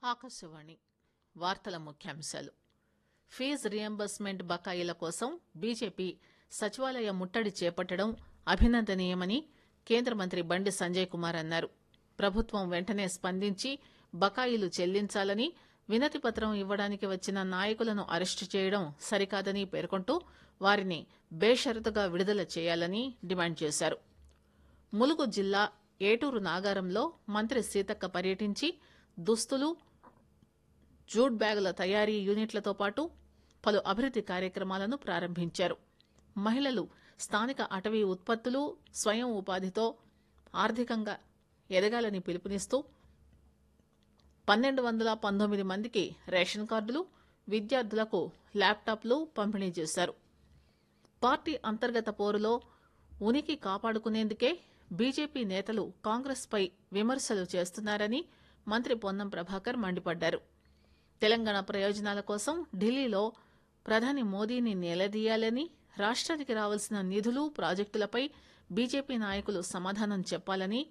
ఆకాశవాణి వార్తల ముఖ్యాంశాలు fee reimbursement బకాయిల కోసం బీజేపీ సచివాలయ ముట్టడి చేపట్టడం అభినందనీయమని కేంద్ర మంత్రి బండి సంజయ్ కుమార్ అన్నారు ప్రభుత్వం వెంటనే స్పందించి బకాయిలు చెల్లించాలని వినతి పత్రం ఇవ్వడానికి వచ్చిన నాయకులను అరెస్టు చేయడం సరికాదని పేర్కొంటూ వారిని బేషరతుగా విడుదల చేయాలని డిమాండ్ చేశారు ములుగు జిల్లా ఏటూరు నాగారంలో మంత్రి సీతక్క పర్యటించి దుస్తులు జూట్ బ్యాగుల తయారీ యూనిట్లతో పాటు పలు అభివృద్ది కార్యక్రమాలను ప్రారంభించారు మహిళలు స్థానిక అటవీ ఉత్పత్తులు స్వయం ఉపాధితో ఆర్థికంగా ఎదగాలని పిలుపునిస్తూ పన్నెండు వందల పంతొమ్మిది మందికి రేషన్ కార్డులు విద్యార్థులకు ల్యాప్టాప్లు పంపిణీ చేశారు పార్టీ అంతర్గత పోరులో ఉనికి కాపాడుకునేందుకే బీజేపీ నేతలు కాంగ్రెస్ పై విమర్శలు చేస్తున్నారని మంత్రి పొన్నం ప్రభాకర్ మండిపడ్డారు తెలంగాణ ప్రయోజనాల కోసం ఢిల్లీలో ప్రధాని మోదీని నిలదీయాలని రాష్ట్రానికి రావాల్సిన నిధులు ప్రాజెక్టులపై బీజేపీ నాయకులు సమాధానం చెప్పాలని